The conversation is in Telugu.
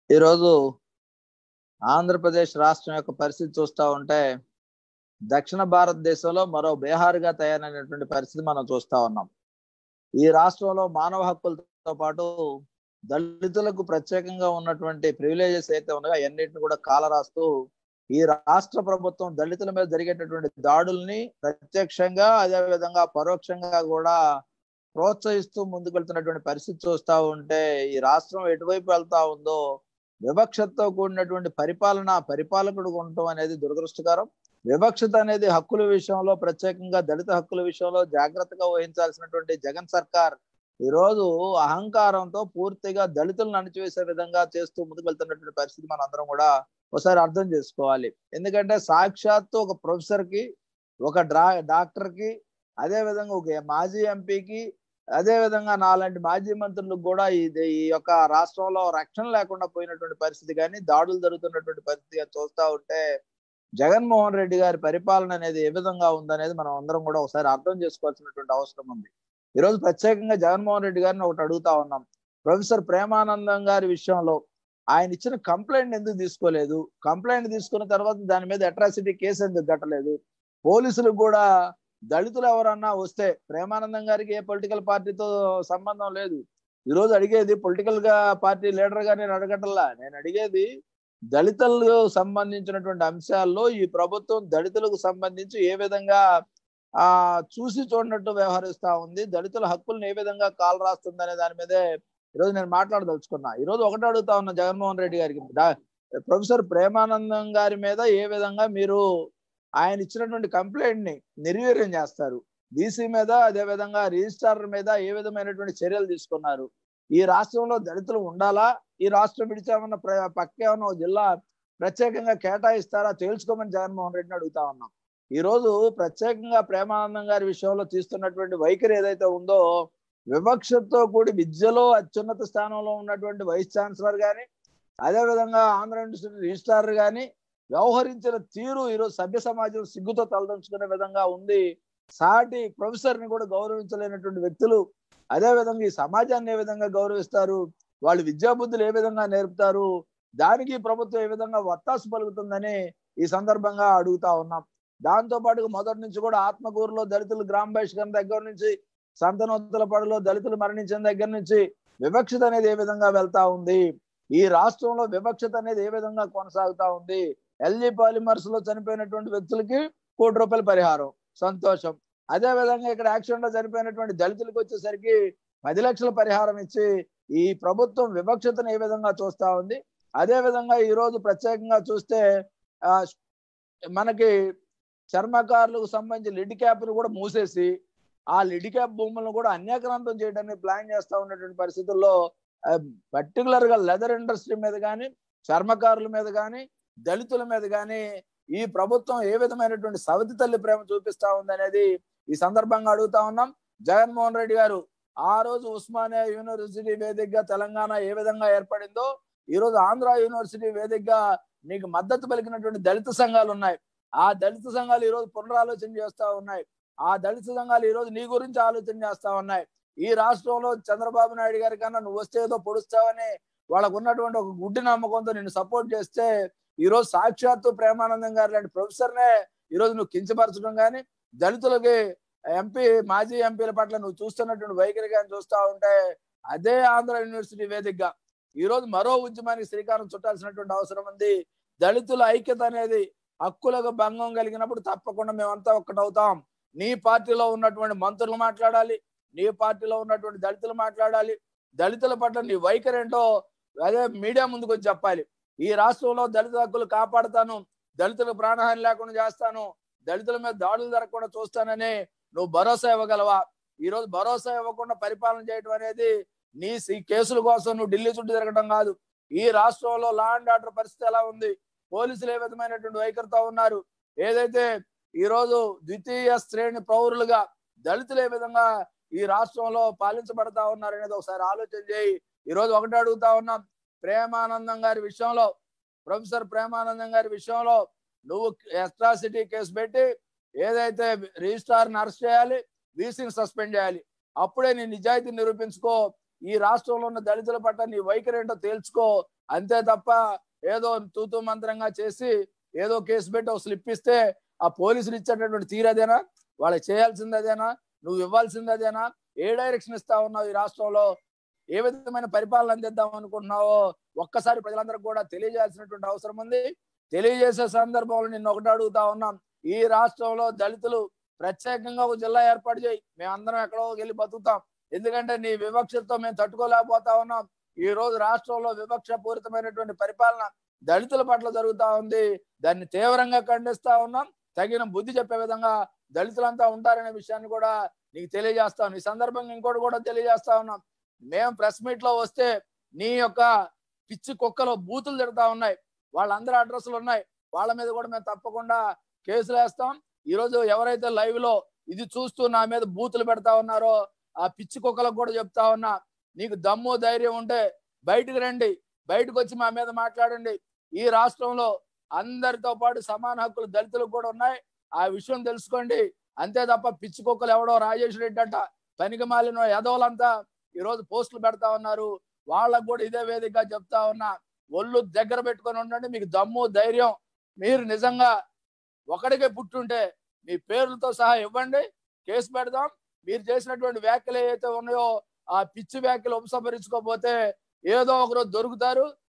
ఈరోజు ఆంధ్రప్రదేశ్ రాష్ట్రం యొక్క పరిస్థితి చూస్తూ ఉంటే దక్షిణ భారతదేశంలో మరో బీహార్గా తయారైనటువంటి పరిస్థితి మనం చూస్తా ఉన్నాం ఈ రాష్ట్రంలో మానవ హక్కులతో పాటు దళితులకు ప్రత్యేకంగా ఉన్నటువంటి ప్రివిలేజెస్ అయితే ఉన్నాయో అన్నింటిని కూడా కాలరాస్తూ ఈ రాష్ట్ర ప్రభుత్వం దళితుల మీద జరిగేటటువంటి దాడుల్ని ప్రత్యక్షంగా అదే విధంగా పరోక్షంగా కూడా ప్రోత్సహిస్తూ ముందుకు వెళ్తున్నటువంటి పరిస్థితి చూస్తా ఉంటే ఈ రాష్ట్రం ఎటువైపు వెళ్తా ఉందో వివక్షతతో కూడినటువంటి పరిపాలన పరిపాలకుడు ఉండటం అనేది దురదృష్టకరం వివక్షత అనేది హక్కుల విషయంలో ప్రత్యేకంగా దళిత హక్కుల విషయంలో జాగ్రత్తగా వహించాల్సినటువంటి జగన్ సర్కార్ ఈ రోజు అహంకారంతో పూర్తిగా దళితులను అణచివేసే విధంగా చేస్తూ ముందుకు వెళ్తున్నటువంటి పరిస్థితి మనం అందరం కూడా ఒకసారి అర్థం చేసుకోవాలి ఎందుకంటే సాక్షాత్తు ఒక ప్రొఫెసర్ కి ఒక డ్రా డాక్టర్ కి అదే విధంగా ఒక మాజీ ఎంపీకి అదే విధంగా నాలాంటి మాజీ మంత్రులకు కూడా ఇది ఈ యొక్క రాష్ట్రంలో రక్షణ లేకుండా పోయినటువంటి పరిస్థితి కానీ దాడులు జరుగుతున్నటువంటి పరిస్థితి చూస్తా ఉంటే జగన్మోహన్ రెడ్డి గారి పరిపాలన అనేది ఏ విధంగా ఉందనేది మనం అందరం కూడా ఒకసారి అర్థం చేసుకోవాల్సినటువంటి అవసరం ఉంది ఈరోజు ప్రత్యేకంగా జగన్మోహన్ రెడ్డి గారిని ఒకటి అడుగుతా ఉన్నాం ప్రొఫెసర్ ప్రేమానందం గారి విషయంలో ఆయన ఇచ్చిన కంప్లైంట్ ఎందుకు తీసుకోలేదు కంప్లైంట్ తీసుకున్న తర్వాత దాని మీద అట్రాసిటీ కేసు ఎందుకు కట్టలేదు పోలీసులకు కూడా దళితులు ఎవరన్నా వస్తే ప్రేమానందం గారికి ఏ పొలిటికల్ పార్టీతో సంబంధం లేదు ఈ రోజు అడిగేది పొలిటికల్ గా పార్టీ లీడర్ గా నేను అడగటల్లా నేను అడిగేది దళితులకు సంబంధించినటువంటి అంశాల్లో ఈ ప్రభుత్వం దళితులకు సంబంధించి ఏ విధంగా ఆ చూసి చూడనట్టు వ్యవహరిస్తా ఉంది దళితుల హక్కులను ఏ విధంగా కాలు రాస్తుంది అనే దాని మీదే ఈరోజు నేను మాట్లాడదలుచుకున్నా ఈరోజు ఒకటి అడుగుతా ఉన్నా జగన్మోహన్ రెడ్డి గారికి ప్రొఫెసర్ ప్రేమానందం గారి మీద ఏ విధంగా మీరు ఆయన ఇచ్చినటువంటి కంప్లైంట్ ని నిర్వీర్యం చేస్తారు బీసీ మీద అదే విధంగా రిజిస్ట్రార్ మీద ఏ విధమైనటువంటి చర్యలు తీసుకున్నారు ఈ రాష్ట్రంలో దళితులు ఉండాలా ఈ రాష్ట్రం విడిచామన్న పక్క ఏమన్నా జిల్లా ప్రత్యేకంగా కేటాయిస్తారా తేల్చుకోమని జగన్మోహన్ రెడ్డిని అడుగుతా ఉన్నాం ఈ రోజు ప్రత్యేకంగా ప్రేమానందం గారి విషయంలో తీస్తున్నటువంటి వైఖరి ఏదైతే ఉందో వివక్షతో కూడి విద్యలో అత్యున్నత స్థానంలో ఉన్నటువంటి వైస్ ఛాన్సలర్ గాని అదే విధంగా ఆంధ్ర యూనివర్సిటీ రిజిస్ట్రార్ గాని వ్యవహరించిన తీరు ఈరోజు సభ్య సమాజం సిగ్గుతో తలదంచుకునే విధంగా ఉంది సాటి ప్రొఫెసర్ ని కూడా గౌరవించలేనటువంటి వ్యక్తులు అదే విధంగా ఈ సమాజాన్ని ఏ విధంగా గౌరవిస్తారు వాళ్ళు విద్యాబుద్ధులు ఏ విధంగా నేర్పుతారు దానికి ప్రభుత్వం ఏ విధంగా వత్తాసు పలుకుతుందని ఈ సందర్భంగా అడుగుతా ఉన్నాం దాంతో పాటు మొదటి నుంచి కూడా ఆత్మకూరులో దళితులు గ్రామ బహిష్కరణ దగ్గర నుంచి సంతనోత్తల పడలో దళితులు మరణించిన దగ్గర నుంచి వివక్షత అనేది ఏ విధంగా వెళ్తా ఉంది ఈ రాష్ట్రంలో వివక్షత అనేది ఏ విధంగా కొనసాగుతా ఉంది ఎల్జీ పాలిమర్స్ లో చనిపోయినటువంటి వ్యక్తులకి కోటి రూపాయల పరిహారం సంతోషం అదే విధంగా ఇక్కడ యాక్సిడెంట్ లో చనిపోయినటువంటి దళితులకు వచ్చేసరికి పది లక్షల పరిహారం ఇచ్చి ఈ ప్రభుత్వం వివక్షతను ఏ విధంగా చూస్తా ఉంది అదే విధంగా ఈ రోజు ప్రత్యేకంగా చూస్తే ఆ మనకి చర్మకారులకు సంబంధించి లిడ్ క్యాప్ను కూడా మూసేసి ఆ లిడ్ క్యాప్ భూములను కూడా అన్యాక్రాంతం చేయడానికి ప్లాన్ చేస్తా ఉన్నటువంటి పరిస్థితుల్లో పర్టికులర్ గా లెదర్ ఇండస్ట్రీ మీద కానీ చర్మకారుల మీద కానీ దళితుల మీద కానీ ఈ ప్రభుత్వం ఏ విధమైనటువంటి సవతి తల్లి ప్రేమ చూపిస్తా ఉంది అనేది ఈ సందర్భంగా అడుగుతా ఉన్నాం జగన్మోహన్ రెడ్డి గారు ఆ రోజు ఉస్మానియా యూనివర్సిటీ వేదికగా తెలంగాణ ఏ విధంగా ఏర్పడిందో ఈ రోజు ఆంధ్ర యూనివర్సిటీ వేదికగా నీకు మద్దతు పలికినటువంటి దళిత సంఘాలు ఉన్నాయి ఆ దళిత సంఘాలు ఈ రోజు పునరాలోచన చేస్తా ఉన్నాయి ఆ దళిత సంఘాలు ఈ రోజు నీ గురించి ఆలోచన చేస్తా ఉన్నాయి ఈ రాష్ట్రంలో చంద్రబాబు నాయుడు గారి కన్నా నువ్వు వస్తే ఏదో పొడుస్తావని వాళ్ళకు ఉన్నటువంటి ఒక గుడ్డి నమ్మకంతో నిన్ను సపోర్ట్ చేస్తే ఈ రోజు సాక్షాత్తు ప్రేమానందం గారు లాంటి ప్రొఫెసర్నే ఈ రోజు నువ్వు కించపరచడం కానీ దళితులకి ఎంపీ మాజీ ఎంపీల పట్ల నువ్వు చూస్తున్నటువంటి వైఖరి కానీ చూస్తా ఉంటే అదే ఆంధ్ర యూనివర్సిటీ వేదికగా ఈ రోజు మరో ఉద్యమానికి శ్రీకారం చుట్టాల్సినటువంటి అవసరం ఉంది దళితుల ఐక్యత అనేది హక్కులకు భంగం కలిగినప్పుడు తప్పకుండా మేమంతా ఒక్కటవుతాం నీ పార్టీలో ఉన్నటువంటి మంత్రులు మాట్లాడాలి నీ పార్టీలో ఉన్నటువంటి దళితులు మాట్లాడాలి దళితుల పట్ల నీ వైఖరి ఏంటో అదే మీడియా ముందుకు వచ్చి చెప్పాలి ఈ రాష్ట్రంలో దళిత హక్కులు కాపాడుతాను దళితులకు ప్రాణహాని లేకుండా చేస్తాను దళితుల మీద దాడులు జరగకుండా చూస్తానని నువ్వు భరోసా ఇవ్వగలవా ఈ రోజు భరోసా ఇవ్వకుండా పరిపాలన చేయడం అనేది నీ కేసుల కోసం నువ్వు ఢిల్లీ చుట్టూ తిరగడం కాదు ఈ రాష్ట్రంలో లా అండ్ ఆర్డర్ పరిస్థితి ఎలా ఉంది పోలీసులు ఏ విధమైనటువంటి వైఖరితో ఉన్నారు ఏదైతే ఈ రోజు ద్వితీయ శ్రేణి పౌరులుగా దళితులు ఏ విధంగా ఈ రాష్ట్రంలో పాలించబడతా ఉన్నారు అనేది ఒకసారి ఆలోచన చేయి ఈ రోజు ఒకటి అడుగుతా ఉన్నాం ప్రేమానందం గారి విషయంలో ప్రొఫెసర్ ప్రేమానందం గారి విషయంలో నువ్వు ఎస్ట్రాసిటీ కేసు పెట్టి ఏదైతే రిజిస్ట్రార్ని అరెస్ట్ చేయాలి వీసీని సస్పెండ్ చేయాలి అప్పుడే నీ నిజాయితీ నిరూపించుకో ఈ రాష్ట్రంలో ఉన్న దళితుల పట్ల నీ వైఖరి ఏంటో తేల్చుకో అంతే తప్ప ఏదో తూతూ మంత్రంగా చేసి ఏదో కేసు పెట్టి ఒక స్లిప్ ఇస్తే ఆ పోలీసులు ఇచ్చేటటువంటి తీరదేనా వాళ్ళకి చేయాల్సింది అదేనా నువ్వు ఇవ్వాల్సింది అదేనా ఏ డైరెక్షన్ ఇస్తా ఉన్నావు ఈ రాష్ట్రంలో ఏ విధమైన పరిపాలన అందిద్దాం అనుకుంటున్నావో ఒక్కసారి ప్రజలందరికీ కూడా తెలియజేయాల్సినటువంటి అవసరం ఉంది తెలియజేసే సందర్భంలో నిన్ను ఒకటి అడుగుతా ఉన్నాం ఈ రాష్ట్రంలో దళితులు ప్రత్యేకంగా ఒక జిల్లా ఏర్పాటు చేయి మేమందరం ఎక్కడో వెళ్ళి బతుకుతాం ఎందుకంటే నీ వివక్షతో మేము తట్టుకోలేకపోతా ఉన్నాం ఈ రోజు రాష్ట్రంలో వివక్ష పూరితమైనటువంటి పరిపాలన దళితుల పట్ల జరుగుతా ఉంది దాన్ని తీవ్రంగా ఖండిస్తా ఉన్నాం తగిన బుద్ధి చెప్పే విధంగా దళితులంతా ఉంటారనే విషయాన్ని కూడా నీకు తెలియజేస్తాను ఈ సందర్భంగా ఇంకోటి కూడా తెలియజేస్తా ఉన్నాం మేము ప్రెస్ మీట్ లో వస్తే నీ యొక్క పిచ్చి కుక్కలో బూతులు తిడతా ఉన్నాయి వాళ్ళందరి అడ్రస్లు ఉన్నాయి వాళ్ళ మీద కూడా మేము తప్పకుండా కేసులు వేస్తాం ఈ రోజు ఎవరైతే లైవ్ లో ఇది చూస్తూ నా మీద బూతులు పెడతా ఉన్నారో ఆ పిచ్చి కుక్కలకు కూడా చెప్తా ఉన్నా నీకు దమ్ము ధైర్యం ఉంటే బయటకు రండి బయటకు వచ్చి మా మీద మాట్లాడండి ఈ రాష్ట్రంలో అందరితో పాటు సమాన హక్కులు దళితులకు కూడా ఉన్నాయి ఆ విషయం తెలుసుకోండి అంతే తప్ప పిచ్చి కుక్కలు ఎవడో రాజేష్ రెడ్డి అంట పనికి మాలిన ఎదవలంతా ఈ రోజు పోస్టులు పెడతా ఉన్నారు వాళ్ళకు కూడా ఇదే వేదికగా చెప్తా ఉన్నా ఒళ్ళు దగ్గర పెట్టుకొని ఉండండి మీకు దమ్ము ధైర్యం మీరు నిజంగా ఒకడికే పుట్టుంటే మీ పేర్లతో సహా ఇవ్వండి కేసు పెడదాం మీరు చేసినటువంటి వ్యాఖ్యలు ఏవైతే ఉన్నాయో ఆ పిచ్చి వ్యాఖ్యలు ఉపసంహరించుకోకపోతే ఏదో ఒకరోజు దొరుకుతారు